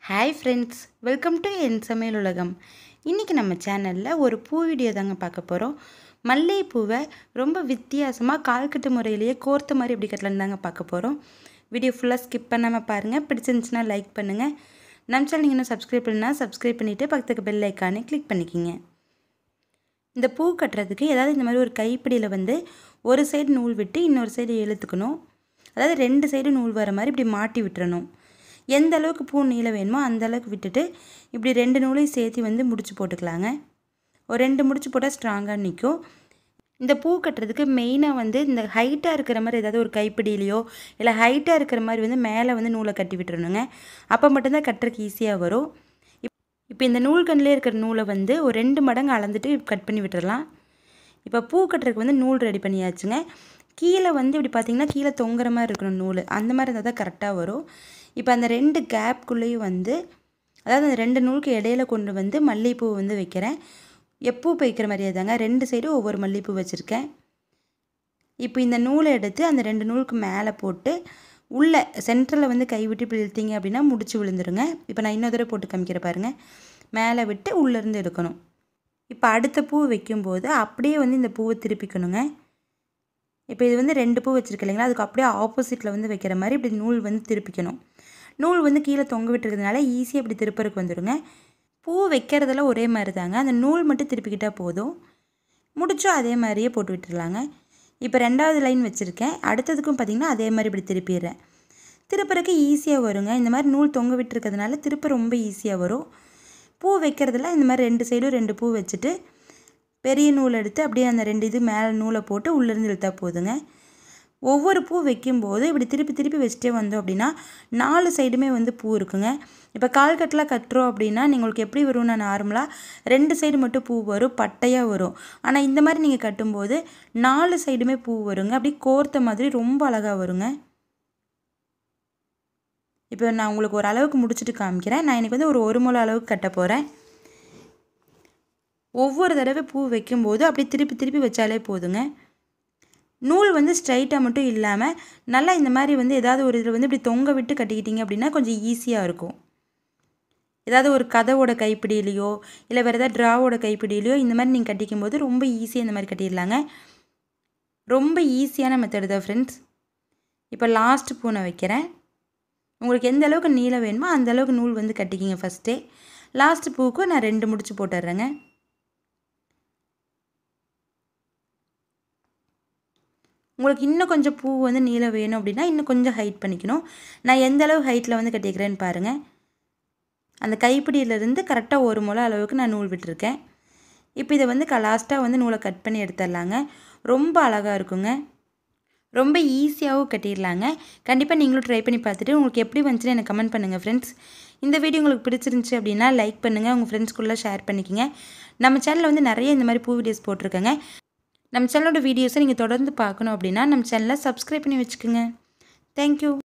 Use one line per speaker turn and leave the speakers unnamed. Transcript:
hi friends welcome to என் சமையல் உலகம் இன்றைக்கி நம்ம சேனலில் ஒரு பூ வீடியோ தாங்க பார்க்க போகிறோம் மல்லிகைப்பூவை ரொம்ப வித்தியாசமாக கால்கட்டு முறையிலேயே கோர்த்த மாதிரி எப்படி கட்டலன்னு தாங்க பார்க்க போகிறோம் வீடியோ ஃபுல்லாக ஸ்கிப் பண்ணாமல் பாருங்கள் பிடிச்சிருந்துச்சுன்னா லைக் பண்ணுங்கள் நம்ம சேனல் நீங்கள் இன்னும் சப்ஸ்கிரைப் பண்ணால் சப்ஸ்கிரைப் பண்ணிவிட்டு பக்கத்துக்கு பெல் ஐக்கானே கிளிக் பண்ணிக்கிங்க இந்த பூ கட்டுறதுக்கு ஏதாவது இந்த மாதிரி ஒரு கைப்பிடியில் வந்து ஒரு சைடு நூல் விட்டு இன்னொரு சைடு இழுத்துக்கணும் அதாவது ரெண்டு சைடு நூல் வர மாதிரி இப்படி மாட்டி விட்டுறணும் எந்த அளவுக்கு பூ நீளம் வேணுமோ அந்த அளவுக்கு விட்டுட்டு இப்படி ரெண்டு நூலையும் சேர்த்து வந்து முடிச்சு போட்டுக்கலாங்க ஒரு ரெண்டு முடிச்சு போட்டால் ஸ்ட்ராங்காக நிற்கும் இந்த பூ கட்டுறதுக்கு மெயினாக வந்து இந்த ஹைட்டாக இருக்கிற மாதிரி ஏதாவது ஒரு கைப்பிடியிலையோ இல்லை ஹைட்டாக இருக்கிற மாதிரி வந்து மேலே வந்து நூலை கட்டி விட்டுறணுங்க அப்போ மட்டும்தான் கட்டுறதுக்கு ஈஸியாக வரும் இப்போ இந்த நூல்கண்ணிலே இருக்கிற நூலை வந்து ஒரு ரெண்டு மடங்கு அளந்துட்டு கட் பண்ணி விட்டுறலாம் இப்போ பூ கட்டுறதுக்கு வந்து நூல் ரெடி பண்ணியாச்சுங்க கீழே வந்து இப்படி பார்த்தீங்கன்னா கீழே தொங்குற மாதிரி இருக்கணும் நூல் அந்த மாதிரி இருந்தால் தான் கரெக்டாக வரும் இப்போ அந்த ரெண்டு கேப்குள்ளேயும் வந்து அதாவது அந்த ரெண்டு நூலுக்கு இடையில கொண்டு வந்து மல்லிகைப்பூ வந்து வைக்கிறேன் எப்பூ வைக்கிற மாதிரியே தாங்க ரெண்டு சைடும் ஒவ்வொரு மல்லிகைப்பூ வச்சுருக்கேன் இப்போ இந்த நூலை எடுத்து அந்த ரெண்டு நூலுக்கு மேலே போட்டு உள்ளே சென்டரில் வந்து கை விட்டு இப்படி இழுத்தீங்க அப்படின்னா முடிச்சு விழுந்துருங்க இப்போ நான் இன்னொரு தடவை போட்டு காமிக்கிற பாருங்கள் மேலே விட்டு உள்ளேருந்து எடுக்கணும் இப்போ அடுத்த பூ வைக்கும்போது அப்படியே வந்து இந்த பூவை திருப்பிக்கணுங்க இப்போ இது வந்து ரெண்டு பூ வச்சுருக்கு இல்லைங்களா அதுக்கு அப்படியே ஆப்போசிட்டில் வந்து வைக்கிற மாதிரி இப்படி நூல் வந்து திருப்பிக்கணும் நூல் வந்து கீழே தொங்க விட்டுருக்கிறதுனால ஈஸியாக இப்படி திருப்பறக்கு வந்துடுங்க பூ வைக்கிறதெல்லாம் ஒரே மாதிரி தாங்க அந்த நூல் மட்டும் திருப்பிக்கிட்டால் போதும் முடிச்சும் அதே மாதிரியே போட்டு விட்டுடலாங்க இப்போ ரெண்டாவது லைன் வச்சுருக்கேன் அடுத்ததுக்கும் பார்த்திங்கன்னா அதே மாதிரி இப்படி திருப்பிடுறேன் திருப்பறக்கு ஈஸியாக வருங்க இந்த மாதிரி நூல் தொங்க விட்டுருக்கிறதுனால திருப்ப ரொம்ப ஈஸியாக வரும் பூ வைக்கிறதுல இந்த மாதிரி ரெண்டு சைடும் ரெண்டு பூ வச்சுட்டு பெரிய நூல் எடுத்து அப்படியே அந்த ரெண்டு இது மேலே நூலை போட்டு உள்ளேருந்து இழுத்தா போதுங்க ஒவ்வொரு பூ வைக்கும்போது இப்படி திருப்பி திருப்பி வச்சுட்டே வந்தோம் அப்படின்னா நாலு சைடுமே வந்து பூ இருக்குங்க இப்போ கால்கட்டெலாம் கட்டுறோம் அப்படின்னா உங்களுக்கு எப்படி வரும்னா நார்மலாக ரெண்டு சைடு மட்டும் பூ வரும் பட்டையாக வரும் ஆனால் இந்த மாதிரி நீங்கள் கட்டும்போது நாலு சைடுமே பூ வருங்க அப்படி கோர்த்த மாதிரி ரொம்ப அழகாக வருங்க இப்போ நான் உங்களுக்கு ஒரு அளவுக்கு முடிச்சுட்டு காமிக்கிறேன் நான் எனக்கு வந்து ஒரு ஒரு முளை அளவுக்கு கட்ட போகிறேன் ஒவ்வொரு தடவை பூ வைக்கும்போது அப்படி திருப்பி திருப்பி வச்சாலே போதுங்க நூல் வந்து ஸ்ட்ரைட்டாக மட்டும் இல்லாமல் நல்லா இந்த மாதிரி வந்து ஏதாவது ஒரு இதில் வந்து இப்படி தொங்க விட்டு கட்டிக்கிட்டிங்க அப்படின்னா கொஞ்சம் ஈஸியாக இருக்கும் ஏதாவது ஒரு கதவோட கைப்பிடியிலையோ இல்லை வேறு ஏதாவது ட்ராவோட கைப்பிடியிலையோ இந்த மாதிரி நீங்கள் கட்டிக்கும் போது ரொம்ப ஈஸியாக இந்த மாதிரி கட்டிடலாங்க ரொம்ப ஈஸியான மெத்தடு தான் ஃப்ரெண்ட்ஸ் இப்போ லாஸ்ட் பூனை வைக்கிறேன் உங்களுக்கு எந்த அளவுக்கு நீளம் வேணுமோ அந்த அளவுக்கு நூல் வந்து கட்டிக்கிங்க ஃபஸ்ட்டே லாஸ்ட் பூவுக்கு நான் ரெண்டு முடிச்சு போட்டுடுறேங்க உங்களுக்கு இன்னும் கொஞ்சம் பூ வந்து நீளம் வேணும் அப்படின்னா இன்னும் கொஞ்சம் ஹைட் பண்ணிக்கணும் நான் எந்த அளவு ஹைட்டில் வந்து கட்டிக்கிறேன்னு பாருங்கள் அந்த கைப்பிடியிலேருந்து கரெக்டாக ஒரு முளை அளவுக்கு நான் நூல் விட்டுருக்கேன் இப்போ இதை வந்து க லாஸ்ட்டாக வந்து நூலை கட் பண்ணி எடுத்துடலாங்க ரொம்ப அழகாக இருக்குங்க ரொம்ப ஈஸியாகவும் கட்டிடலாங்க கண்டிப்பாக நீங்களும் ட்ரை பண்ணி பார்த்துட்டு உங்களுக்கு எப்படி வந்துச்சுன்னு எனக்கு கமெண்ட் பண்ணுங்கள் ஃப்ரெண்ட்ஸ் இந்த வீடியோ உங்களுக்கு பிடிச்சிருந்துச்சி அப்படின்னா லைக் பண்ணுங்கள் உங்கள் ஃப்ரெண்ட்ஸ்குள்ளே ஷேர் பண்ணிக்கோங்க நம்ம சேனலில் வந்து நிறைய இந்த மாதிரி பூ வீடியோஸ் போட்டிருக்கேங்க நம்ம சேனலோட வீடியோஸை நீங்கள் தொடர்ந்து பார்க்கணும் அப்படின்னா நம்ம சேனலை சப்ஸ்கிரைப் பண்ணி வச்சுக்கோங்க தேங்க்யூ